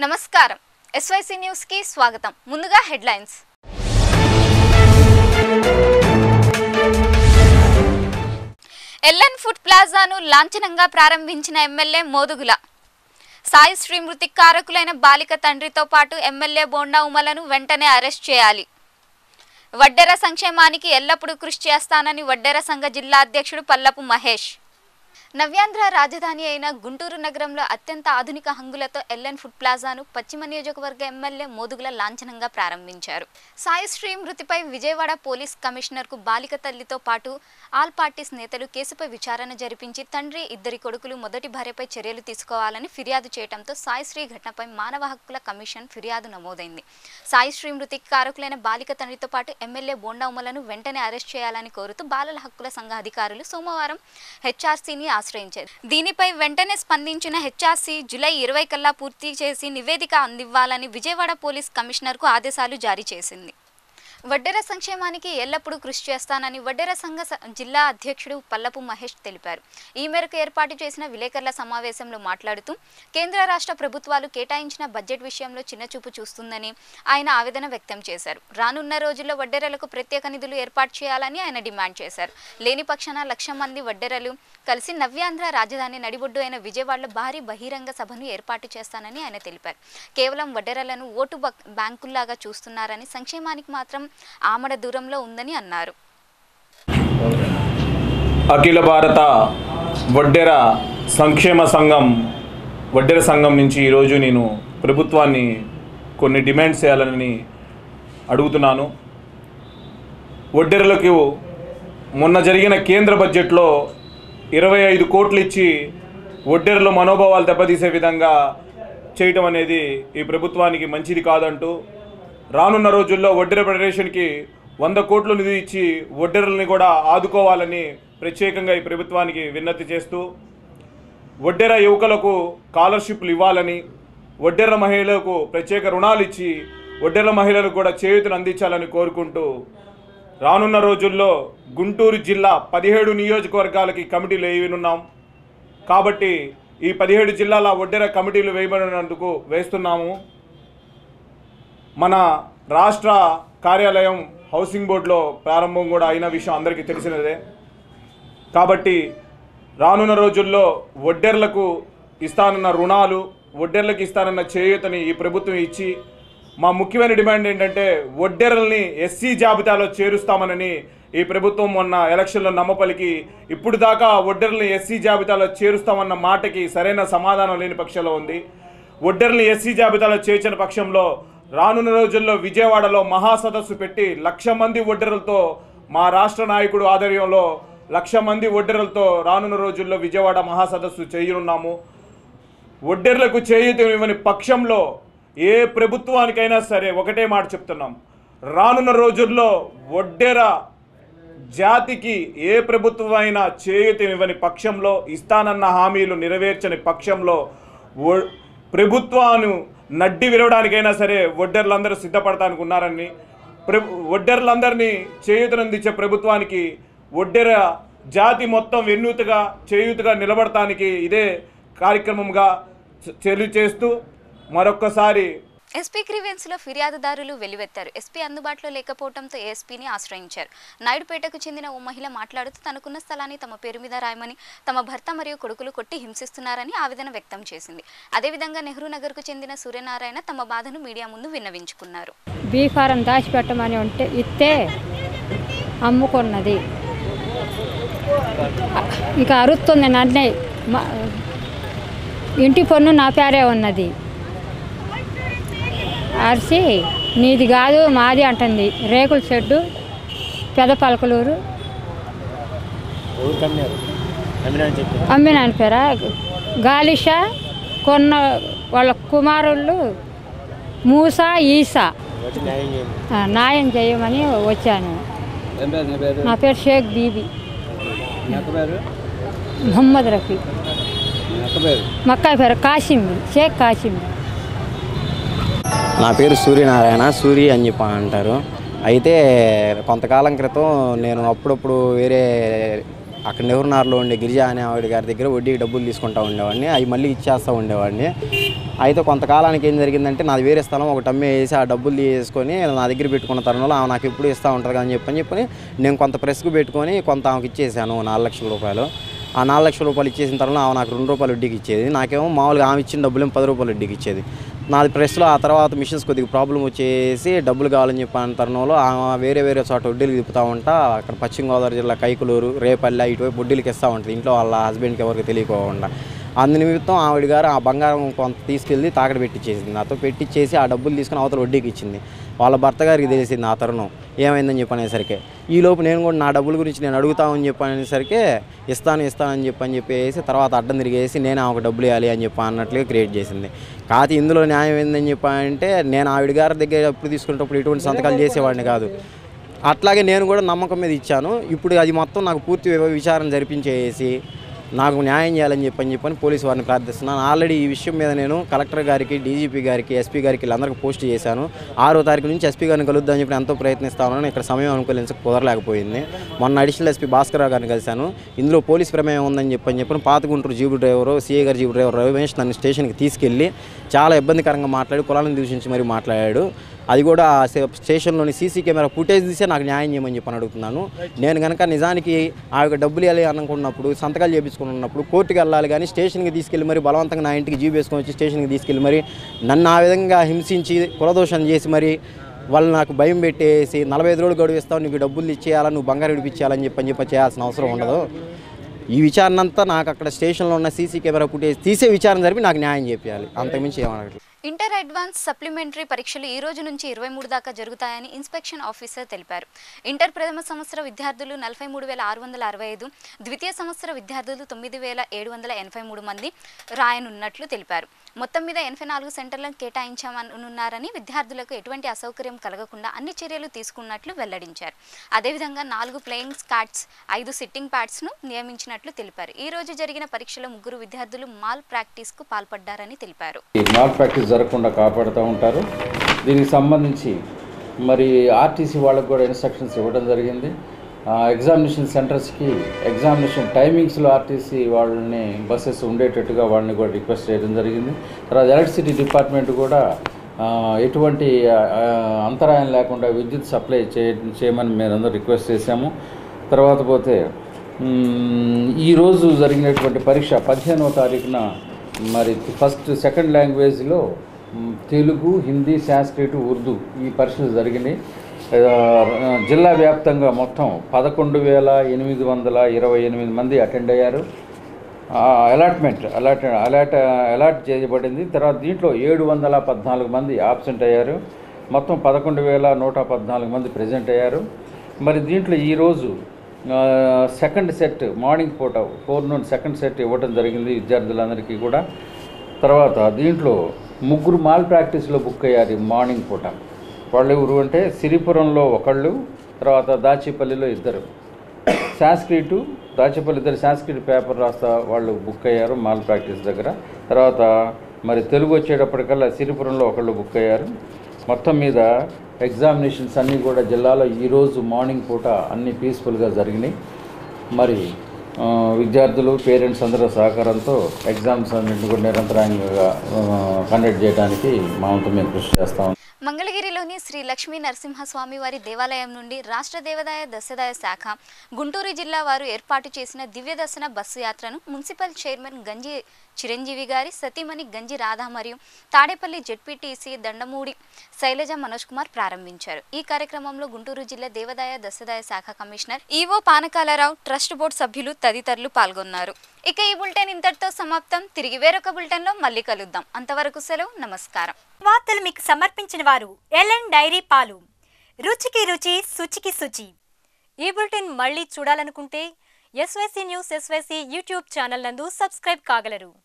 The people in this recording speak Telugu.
నమస్కారం ఎస్వైసీ న్యూస్ కి స్వాగతం ముందుగా హెడ్లైన్స్ ఎల్ఎన్ ఫుడ్ ప్లాజాను లాంఛనంగా ప్రారంభించిన ఎమ్మెల్యే మోదుగుల సాయి శ్రీ మృతి కారకులైన బాలిక తండ్రితో పాటు ఎమ్మెల్యే బోండా ఉమలను వెంటనే అరెస్ట్ చేయాలి వడ్డెర సంక్షేమానికి ఎల్లప్పుడూ కృషి చేస్తానని వడ్డెర సంఘ జిల్లా అధ్యక్షుడు పల్లపు మహేష్ నవ్యాంధ్ర రాజధాని అయిన గుంటూరు నగరంలో అత్యంత ఆధునిక హంగులతో ఎల్ఎన్ ఫుడ్ ప్లాజాను పశ్చిమ నియోజకవర్గ ఎమ్మెల్యే మోదుగుల లాంఛనంగా ప్రారంభించారు సాయి శ్రీ మృతిపై విజయవాడ పోలీస్ కమిషనర్కు బాలిక తల్లితో పాటు ఆల్ పార్టీస్ నేతలు కేసుపై విచారణ జరిపించి తండ్రి ఇద్దరి కొడుకులు మొదటి భార్యపై చర్యలు తీసుకోవాలని ఫిర్యాదు చేయడంతో సాయి శ్రీ ఘటనపై మానవ హక్కుల కమిషన్ ఫిర్యాదు నమోదైంది సాయి శ్రీ మృతికి కారకులైన బాలిక తండ్రితో పాటు ఎమ్మెల్యే బోండా ఉమలను వెంటనే అరెస్ట్ చేయాలని కోరుతూ బాలల హక్కుల సంఘ అధికారులు సోమవారం హెచ్ఆర్సీని ఆశ్రయించారు దీనిపై వెంటనే స్పందించిన హెచ్ఆర్సీ జూలై ఇరవై కల్లా పూర్తి చేసి నివేదిక అందివ్వాలని విజయవాడ పోలీస్ కమిషనర్కు ఆదేశాలు జారీ చేసింది వడ్డెర సంక్షేమానికి ఎల్లప్పుడూ కృషి చేస్తానని వడ్డెర సంఘ స- జిల్లా అధ్యక్షుడు పల్లపు మహేష్ తెలిపారు ఈ మేరకు ఏర్పాటు చేసిన విలేకరుల సమావేశంలో మాట్లాడుతూ కేంద్ర రాష్ట్ర ప్రభుత్వాలు కేటాయించిన బడ్జెట్ విషయంలో చిన్నచూపు చూస్తుందని ఆయన ఆవేదన వ్యక్తం చేశారు రానున్న రోజుల్లో వడ్డెరలకు ప్రత్యేక నిధులు ఏర్పాటు చేయాలని ఆయన డిమాండ్ చేశారు లేని పక్షాన లక్ష మంది వడ్డెరలు కలిసి నవ్యాంధ్ర రాజధాని నడిబొడ్డు అయిన విజయవాడలో భారీ బహిరంగ సభను ఏర్పాటు చేస్తానని ఆయన తెలిపారు కేవలం వడ్డెరలను ఓటు బక్- బ్యాంకుల్లాగా చూస్తున్నారని సంక్షేమానికి మాత్రం ఆమడ దూరంలో ఉందని అన్నారు అఖిల భారత వడ్డెర సంక్షేమ సంఘం వడ్డెర సంఘం నుంచి ఈరోజు నేను ప్రభుత్వాన్ని కొన్ని డిమాండ్స్ చేయాలని అడుగుతున్నాను వడ్డెరలకు మొన్న జరిగిన కేంద్ర బడ్జెట్లో ఇరవై ఐదు కోట్లు ఇచ్చి వడ్డెరల మనోభావాలు దెబ్బతీసే విధంగా చేయటం అనేది ఈ ప్రభుత్వానికి మంచిది కాదంటూ రానున్న రోజుల్లో వడ్డెర ఫెడరేషన్కి వంద కోట్లు నిధి ఇచ్చి వడ్డెరల్ని కూడా ఆదుకోవాలని ప్రత్యేకంగా ఈ ప్రభుత్వానికి విన్నతి చేస్తూ వడ్డెర యువకులకు స్కాలర్షిప్లు ఇవ్వాలని వడ్డెర మహిళలకు ప్రత్యేక రుణాలు ఇచ్చి వడ్డెర మహిళలకు కూడా చేయూతను అందించాలని కోరుకుంటూ రానున్న రోజుల్లో గుంటూరు జిల్లా పదిహేడు నియోజకవర్గాలకి కమిటీలు వేయనున్నాం కాబట్టి ఈ పదిహేడు జిల్లాల వడ్డెర కమిటీలు వేయబడినందుకు వేస్తున్నాము మన రాష్ట్ర కార్యాలయం హౌసింగ్ బోర్డులో ప్రారంభం కూడా అయిన విషయం అందరికీ తెలిసినదే కాబట్టి రానున్న రోజుల్లో వడ్డెర్లకు ఇస్తానన్న రుణాలు వడ్డెర్లకు ఇస్తానన్న చేయూతని ఈ ప్రభుత్వం ఇచ్చి మా ముఖ్యమైన డిమాండ్ ఏంటంటే వడ్డెరల్ని ఎస్సీ జాబితాలో చేరుస్తామనని ఈ ప్రభుత్వం మొన్న ఎలక్షన్లో నమ్మపలికి ఇప్పుడు దాకా వడ్డెరల్ని ఎస్సీ జాబితాలో చేరుస్తామన్న మాటకి సరైన సమాధానం లేని పక్షంలో ఉంది వడ్డెరల్ని ఎస్సీ జాబితాలో చేర్చిన పక్షంలో రానున్న రోజుల్లో విజయవాడలో మహాసదస్సు పెట్టి లక్ష మంది వడ్డెరలతో మా రాష్ట్ర నాయకుడు ఆధ్వర్యంలో లక్ష మంది వడ్డెరలతో రానున్న రోజుల్లో విజయవాడ మహాసదస్సు చేయనున్నాము వడ్డెర్లకు చేయూతనివ్వని పక్షంలో ఏ ప్రభుత్వానికైనా సరే ఒకటే మాట చెప్తున్నాం రానున్న రోజుల్లో వడ్డెర జాతికి ఏ ప్రభుత్వం అయినా చేయూతనివ్వని పక్షంలో ఇస్తానన్న హామీలు నెరవేర్చని పక్షంలో వ- ప్రభుత్వాన్ని నడ్డి విరవడానికైనా సరే వడ్డెర్లందరూ సిద్ధపడటానికి ఉన్నారని ప్ర వడ్డెర్లందరినీ చేయూతనందించే ప్రభుత్వానికి వడ్డెర జాతి మొత్తం వెన్నుతుగా చేయూతగా నిలబడటానికి ఇదే కార్యక్రమంగా చ- తెలియచేస్తూ మరొక్కసారి ఎస్పీ గ్రీవెన్స్ లో ఫిర్యాదుదారులు వెల్లువెత్తారు ఎస్పీ అందుబాటులో లేకపోవడంతో ఏఎస్పీని ఆశ్రయించారు నాయుడుపేటకు చెందిన ఓ మహిళ మాట్లాడుతూ తనకున్న స్థలాన్ని తమ పేరు మీద రాయమని తమ భర్త మరియు కొడుకులు కొట్టి హింసిస్తున్నారని ఆవేదన వ్యక్తం చేసింది అదేవిధంగా నెహ్రూ నగర్కు చెందిన సూర్యనారాయణ తమ బాధను మీడియా ముందు విన్నవించుకున్నారు బీ ఫారం దాచిపెట్టమని ఉంటే ఇస్తే అమ్ముకున్నది ఇంకా అరుస్తుంది నన్నే మా- ఇంటి పన్ను నా పేరే ఉన్నది అరిసి నీది కాదు మాది అంటుంది రేకుల షెడ్డు పెద పలకలూరు ఎవరికి అమ్మారు అమ్మినా అని చెప్పి అమ్మినాని పేరా గాలిషా కొన్న వాళ్ళ కుమారుళ్ళు మూసా ఈసా వచ్చి న్యాయం చేయండి ఆ, న్యాయం చేయమని వచ్చాను ఏం పేరు నీ పేరు నా పేరు షేక్ బీబీ మీ అక్క పేరు మొహమ్మద్ రఫీ మీ అక్క పేరు మక్కాయి పేరు కాసిం షేక్ కాసిం నా పేరు సూర్యనారాయణ సూరి అని చెప్పి అంటారు అయితే కొంతకాలం క్రితం నేను అప్పుడప్పుడు వేరే అక్కడ నెహ్రూనార్లో ఉండే గిరిజా అనే ఆవిడ గారి దగ్గర వడ్డీకి డబ్బులు తీసుకుంటా ఉండేవాడిని అవి మళ్ళీ ఇచ్చేస్తూ ఉండేవాడిని అయితే కొంతకాలానికి ఏం జరిగిందంటే నాది వేరే స్థలం ఒకటి అమ్మే వేసి ఆ డబ్బులు తీసుకొని నా దగ్గర పెట్టుకున్న తరుణంలో ఆమె నాకు ఎప్పుడు ఇస్తూ ఉంటుంది అని చెప్పని చెప్పని నేను కొంత ప్రెస్కు పెట్టుకొని కొంత ఆమెకి ఇచ్చేసాను నాలుగు లక్షల రూపాయలు ఆ నాలుగు లక్షల రూపాయలు ఇచ్చేసిన తర్వాత ఆమె నాకు రెండు రూపాయలు వడ్డీకి ఇచ్చేది నాకేమో మామూలుగా ఆమె ఇచ్చిన డబ్బులు పది రూపాయలు వడ్డీకి ఇచ్చేది నాది ప్రెస్లో ఆ తర్వాత మిషన్స్ కొద్దిగా ప్రాబ్లం వచ్చేసి డబ్బులు కావాలని చెప్పిన తరుణంలో ఆమె వేరే వేరే చోట వడ్డీలు తిప్పుతూ ఉంటా అక్కడ పశ్చిమ గోదావరి జిల్లా కైకులూరు రేపల్లె ఇటువైపు వడ్డీలకి ఇస్తూ ఉంటుంది ఇంట్లో వాళ్ళ హస్బెండ్కి ఎవరికి తెలియకోకుండా అందు నిమిత్తం ఆవిడ గారు ఆ బంగారం కొంత తీసుకెళ్ళి తాకడ పెట్టించేసింది నాతో పెట్టించేసి ఆ డబ్బులు తీసుకుని అవతల వడ్డీకి ఇచ్చింది వాళ్ళ భర్త గారికి తెలిసింది ఆ తరుణం ఏమైందని చెప్పనేసరికి ఈ లోపు నేను కూడా నా డబ్బుల గురించి నేను అడుగుతామని చెప్పనేసరికి ఇస్తాను ఇస్తానని చెప్పని చెప్పేసి తర్వాత అడ్డం తిరిగేసి నేను ఆమెకు డబ్బులు ఇవ్వాలి అని చెప్పి అన్నట్లుగా క్రియేట్ చేసింది కాకపోతే ఇందులో న్యాయం ఏందని చెప్పానంటే నేను ఆవిడ గారి దగ్గర ఎప్పుడు తీసుకునేటప్పుడు ఎటువంటి సంతకాలు చేసేవాడిని కాదు అట్లాగే నేను కూడా నమ్మకం మీద ఇచ్చాను ఇప్పుడు అది మొత్తం నాకు పూర్తి విచారణ జరిపించేసి నాకు న్యాయం చేయాలని చెప్పని చెప్పని పోలీసు వారిని ప్రార్థిస్తున్నాను ఆల్రెడీ ఈ విషయం మీద నేను కలెక్టర్ గారికి డీజీపీ గారికి ఎస్పీ గారికి వీళ్ళందరికీ పోస్ట్ చేశాను ఆరో తారీఖు నుంచి ఎస్పీ గారిని కలుద్దామని చెప్పి ఎంతో ప్రయత్నిస్తా ఉన్నాను ఇక్కడ సమయం అనుకూలించక కుదరలేకపోయింది మొన్న అడిషనల్ ఎస్పీ భాస్కర్ రావు గారిని కలిశాను ఇందులో పోలీస్ ప్రమేయం ఉందని చెప్పని చెప్పని పాత గుంటూరు జీబు డ్రైవరు సీఏ గారి జీబు డ్రైవర్ రమేష్ నన్ను స్టేషన్కి తీసుకెళ్ళి చాలా ఇబ్బందికరంగా మాట్లాడి కులాలను దూషించి మరీ మాట్లాడాడు అది కూడా ఆ స్టే- స్టేషన్లోని సీసీ కెమెరా ఫుటేజ్ తీసే నాకు న్యాయం చేయమని చెప్పని అడుగుతున్నాను నేను కనుక నిజానికి ఆ యొక్క డబ్బులు ఇవ్వాలి అనుకున్నప్పుడు సంతకాలు చేయించుకున్నప్పుడు కోర్టుకి వెళ్ళాలి కానీ స్టేషన్కి తీసుకెళ్ళి మరి బలవంతంగా నా ఇంటికి జీబు వేసుకొని వచ్చి స్టేషన్కి తీసుకెళ్ళి మరి నన్ను ఆ విధంగా హింసించి కులదోషం చేసి మరి వాళ్ళు నాకు భయం పెట్టేసి నలభై ఐదు రోజులు గడువు ఇస్తావు నీకు డబ్బులు ఇచ్చేయాలా నువ్వు బంగారు విడిపించేయాలని చెప్పని చెప్పి చేయాల్సిన అవసరం ఉండదు ఈ విచారణ అంతా నాకు అక్కడ స్టేషన్లో ఉన్న సీసీ కెమెరా ఫుటేజ్ తీసే విచారణ జరిపి నాకు న్యాయం చేయాలి అంతకుమించి ఏమనట్లేదు ఇంటర్ అడ్వాన్స్ సప్లిమెంటరీ పరీక్షలు ఈ రోజు నుంచి ఇరవై మూడు దాకా జరుగుతాయని ఇన్స్పెక్షన్ ఆఫీసర్ తెలిపారు ఇంటర్ ప్రథమ సంవత్సర విద్యార్థులు నలభై మూడు వేల ఆరు వందల అరవై ఐదు ద్వితీయ సంవత్సర విద్యార్థులు తొమ్మిది వేల ఏడు వందల ఎనభై మూడు మంది రాయనున్నట్లు తెలిపారు మొత్తం మీద ఎనభై నాలుగు సెంటర్లను కేటాయించామనున్నారని విద్యార్థులకు ఎటువంటి అసౌకర్యం కలగకుండా అన్ని చర్యలు తీసుకున్నట్లు వెల్లడించారు అదేవిధంగా నాలుగు ప్లేయింగ్ స్కాట్స్ ఐదు సిట్టింగ్ ప్యాడ్స్ను నియమించినట్లు తెలిపారు ఈ రోజు జరిగిన పరీక్షలో ముగ్గురు విద్యార్థులు మాల్ ప్రాక్టీస్కు పాల్పడ్డారని తెలిపారు ఈ మాల్ ప్రాక్టీస్ జరగకుండా కాపాడుతూ ఉంటారు దీనికి సంబంధించి మరి ఆర్టీసీ వాళ్ళకు కూడా ఇన్స్ట్రక్షన్స్ ఇవ్వడం జరిగింది ఆ, ఎగ్జామినేషన్ సెంటర్స్కి ఎగ్జామినేషన్ టైమింగ్స్లో ఆర్టీసీ వాళ్ళని బస్సెస్ ఉండేటట్టుగా వాళ్ళని కూడా రిక్వెస్ట్ చేయడం జరిగింది తర్వాత ఎలక్ట్రిసిటీ డిపార్ట్మెంట్ కూడా ఆ, ఎటువంటి ఆ, అంతరాయం లేకుండా విద్యుత్ సప్లై చే చేయమని మేమందరూ రిక్వెస్ట్ చేశాము తర్వాత పోతే మ్మ్, ఈరోజు జరిగినటువంటి పరీక్ష పదిహేనవ తారీఖున మరి ఫస్ట్ సెకండ్ లాంగ్వేజ్లో మ్, తెలుగు హిందీ సాంస్క్రిట్ ఉర్దూ ఈ పరీక్షలు జరిగినాయి ఆ, జిల్లా వ్యాప్తంగా మొత్తం పదకొండు వేల ఎనిమిది వందల ఇరవై ఎనిమిది మంది అటెండ్ అయ్యారు అలాట్మెంట్ అలాట్ అలాట్ అలాట్ చేయబడింది తర్వాత దీంట్లో ఏడు వందల పద్నాలుగు మంది ఆబ్సెంట్ అయ్యారు మొత్తం పదకొండు వేల నూట పద్నాలుగు మంది ప్రజెంట్ అయ్యారు మరి దీంట్లో ఈరోజు సెకండ్ సెట్ మార్నింగ్ పూట ఫోర్ నూన్ సెకండ్ సెట్ ఇవ్వడం జరిగింది విద్యార్థులందరికీ కూడా తర్వాత దీంట్లో ముగ్గురు మాల్ ప్రాక్టీస్లో బుక్ అయ్యారు ఈ మార్నింగ్ పూట వాళ్ళు ఎవరు అంటే సిరిపురంలో ఒకళ్ళు తర్వాత దాచేపల్లిలో ఇద్దరు సాంస్క్రిట్ దాచేపల్లి ఇద్దరు సాంస్క్రిట్ పేపర్ రాస్తా వాళ్ళు బుక్ అయ్యారు మాల్ ప్రాక్టీస్ దగ్గర తర్వాత మరి తెలుగు వచ్చేటప్పటికల్లా సిరిపురంలో ఒకళ్ళు బుక్ అయ్యారు మొత్తం మీద ఎగ్జామినేషన్స్ అన్నీ కూడా జిల్లాలో ఈరోజు మార్నింగ్ పూట అన్నీ పీస్ఫుల్గా జరిగినాయి మరి ఆ, విద్యార్థులు పేరెంట్స్ అందరూ సహకారంతో ఎగ్జామ్స్ అన్నింటిని కూడా నిరంతరాయంగా కండక్ట్ చేయడానికి మా వంతు మేము కృషి చేస్తాం మంగళగిరిలోని శ్రీ లక్ష్మీ నరసింహస్వామి వారి దేవాలయం నుండి రాష్ట్ర దేవాదాయ దశదాయ శాఖ గుంటూరు జిల్లా వారు ఏర్పాటు చేసిన దివ్య దర్శన బస్సు యాత్రను మున్సిపల్ చైర్మన్ గంజి చిరంజీవి గారి సతీమణి గంజి రాధా మరియు తాడేపల్లి జెడ్పీటీసీ దండమూడి శైలజ మనోజ్ కుమార్ ప్రారంభించారు ఈ కార్యక్రమంలో గుంటూరు జిల్లా దేవాదాయ దశదాయ శాఖ commissioner EO Panakalarao trust board సభ్యులు తదితరులు పాల్గొన్నారు ఇక ఈ బులెటిన్ ఇంతటితో సమాప్తం తిరిగి వేరొక బులెటిన్లో మళ్ళీ కలుద్దాం అంతవరకు సెలవు నమస్కారం వార్తలు మీకు సమర్పించిన వారు ఎల్ఎన్ డైరీ పాలు రుచికి రుచి శుచికి శుచి ఈ బులెటిన్ మళ్ళీ చూడాలనుకుంటే SYC news SYC YouTube channel నందు సబ్స్క్రైబ్ కాగలరు